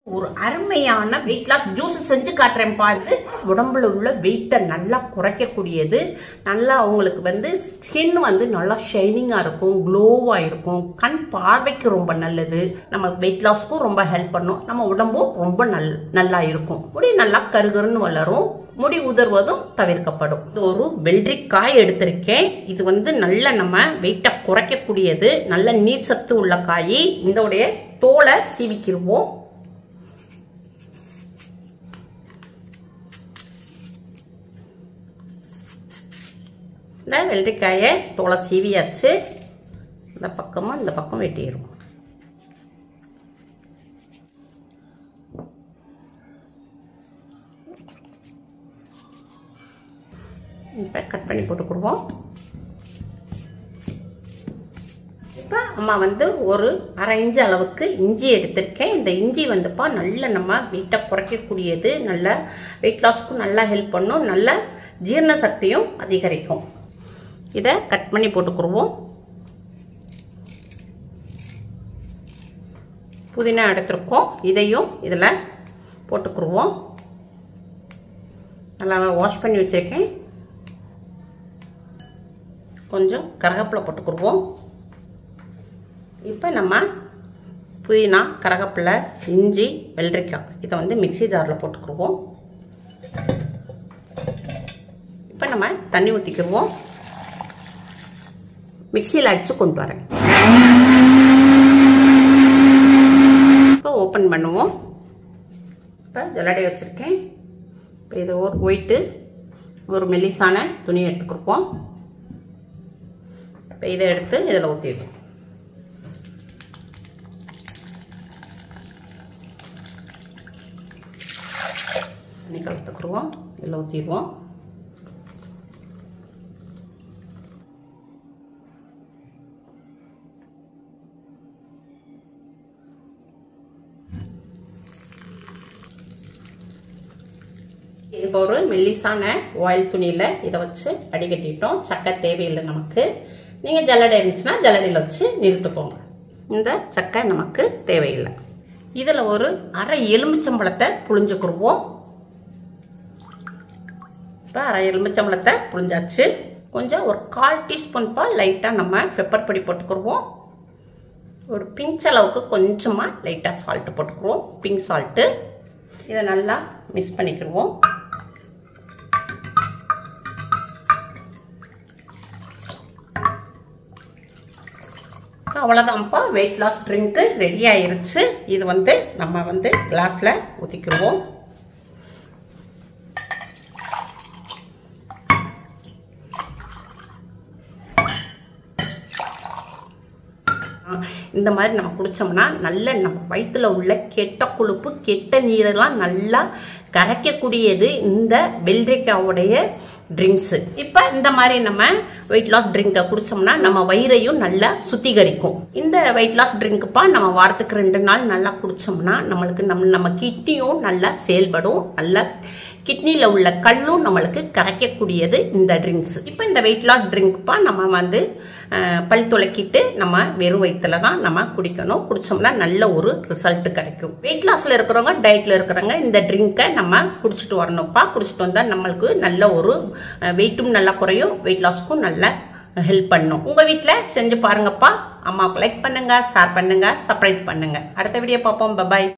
ஒரு அருமையான weight loss juice செஞ்சு காட்டுறேன் பார்த்து உடம்புல உள்ள வெயிட்டை நல்லா குறைக்கக்கூடியது நல்லா அவங்களுக்கு வந்து ஸ்கின் வந்து நல்லா ஷைனிங்காக இருக்கும் க்ளோவாக இருக்கும் கண் பார்வைக்கு ரொம்ப நல்லது நம்ம வெயிட் லாஸ்க்கும் ரொம்ப ஹெல்ப் பண்ணும் நம்ம உடம்பும் ரொம்ப நல் நல்லா இருக்கும் முடி நல்லா கருகருன்னு வளரும் முடி உதர்வதும் தவிர்க்கப்படும் இது ஒரு வெள்ளரிக்காய் எடுத்திருக்கேன் இது வந்து நல்ல நம்ம வெயிட்டை குறைக்கக்கூடியது நல்ல நீர் சத்து உள்ள காய் இதோடைய தோலை சீவிக்கிடுவோம் இந்த வெள்ளரிக்காயை தோலை சீவியாச்சு இந்த பக்கமும் இந்த பக்கம் வெட்டிடுவோம் இப்போ கட் பண்ணி போட்டுக்கிடுவோம் இப்போ அம்மா வந்து ஒரு அரை இன்ச்சு அளவுக்கு இஞ்சி எடுத்திருக்கேன் இந்த இஞ்சி வந்துப்பா நல்ல நம்ம வெயிட்டை குறைக்கக்கூடியது நல்ல வெயிட் லாஸ்க்கும் நல்லா ஹெல்ப் பண்ணும் நல்ல ஜீரண சக்தியும் அதிகரிக்கும் இதை கட் பண்ணி போட்டுக்கிடுவோம் புதினா எடுத்திருக்கோம் இதையும் இதில் போட்டுக்கிடுவோம் நல்லா வாஷ் பண்ணி வச்சுருக்கேன் கொஞ்சம் கரகப்பில் போட்டுக்கிடுவோம் இப்போ நம்ம புதினா கரகப்பில் இஞ்சி வெள்ளரிக்காய் இதை வந்து மிக்சி ஜாரில் போட்டுக்கிடுவோம் இப்போ நம்ம தண்ணி ஊற்றிக்கிடுவோம் மிக்சியில் அடித்து கொண்டு வரேன் இப்போ ஓப்பன் பண்ணுவோம் இப்போ ஜல்லடை வச்சுருக்கேன் இப்போ இது ஒரு ஒயிட்டு ஒரு மெல்லிசான துணி எடுத்துக்கிடுவோம் இப்போ இதை எடுத்து இதில் ஊற்றிடுவோம் தண்ணி கலந்துக்குருவோம் இதில் ஊற்றிடுவோம் இப்போ ஒரு மெல்லிசான ஆயில் துணியில் இதை வச்சு அடிக்கட்டிட்டோம் சக்கை தேவையில்லை நமக்கு நீங்கள் ஜல்லடை இருந்துச்சுன்னா ஜல்லடையில் வச்சு நிறுத்துக்கோங்க இந்த சக்கை நமக்கு தேவையில்லை இதில் ஒரு அரை எலுமிச்சம்பழத்தை புழிஞ்சுக்கிடுவோம் இப்போ அரை எலுமிச்சம்பழத்தை புழிஞ்சாச்சு கொஞ்சம் ஒரு கால் டீஸ்பூன் பால் லைட்டாக நம்ம பெப்பர் பொடி போட்டுக்கிடுவோம் ஒரு பிஞ்ச் அளவுக்கு கொஞ்சமாக லைட்டாக சால்ட்டு போட்டுக்குருவோம் பிங்க் சால்ட்டு இதை நல்லா மிக்ஸ் பண்ணிக்கிடுவோம் அவ்வளோதான்ப்பா வெயிட் லாஸ் ட்ரிங்க்கு ரெடி ஆயிருச்சு இது வந்து நம்ம வந்து கிளாஸில் ஊற்றிக்கிடுவோம் இந்த மாதிரி நம்ம குடித்தோம்னா நல்ல நம்ம வயிற்றுல உள்ள கெட்ட கொழுப்பு கெட்ட நீரெல்லாம் நல்லா கரைக்கக்கூடியது இந்த வெள்ளரிக்காவுடைய ட்ரிங்க்ஸு இப்போ இந்த மாதிரி நம்ம வெயிட் லாஸ் ட்ரிங்கை குடித்தோம்னா நம்ம வயிறையும் நல்லா சுத்திகரிக்கும் இந்த வெயிட் லாஸ் ட்ரிங்க்குப்பா நம்ம வாரத்துக்கு ரெண்டு நாள் நல்லா குடித்தோம்னா நம்மளுக்கு நம்ம நம்ம கிட்னியும் நல்லா செயல்படும் நல்லா கிட்னியில் உள்ள கல்லும் நம்மளுக்கு கரைக்கக்கூடியது இந்த ட்ரிங்க்ஸ் இப்போ இந்த வெயிட் லாஸ் ட்ரிங்க்ப்பா நம்ம வந்து பல் துளக்கிட்டு நம்ம வெறும் வயிற்றுல தான் நம்ம குடிக்கணும் குடிச்சோம்னா நல்ல ஒரு ரிசல்ட் கிடைக்கும் வெயிட் லாஸில் இருக்கிறவங்க டயட்டில் இருக்கிறவங்க இந்த ட்ரிங்கை நம்ம குடிச்சிட்டு வரணும்ப்பா குடிச்சிட்டு வந்தால் நம்மளுக்கு நல்ல ஒரு வெயிட்டும் நல்லா குறையும் வெயிட் லாஸ்க்கும் நல்ல ஹெல்ப் பண்ணும் உங்கள் வீட்டில் செஞ்சு பாருங்கப்பா அம்மாவுக்கு லைக் பண்ணுங்க ஷேர் பண்ணுங்க சர்ப்ரைஸ் பண்ணுங்க அடுத்த வீடியோ பார்ப்போம் பபாய்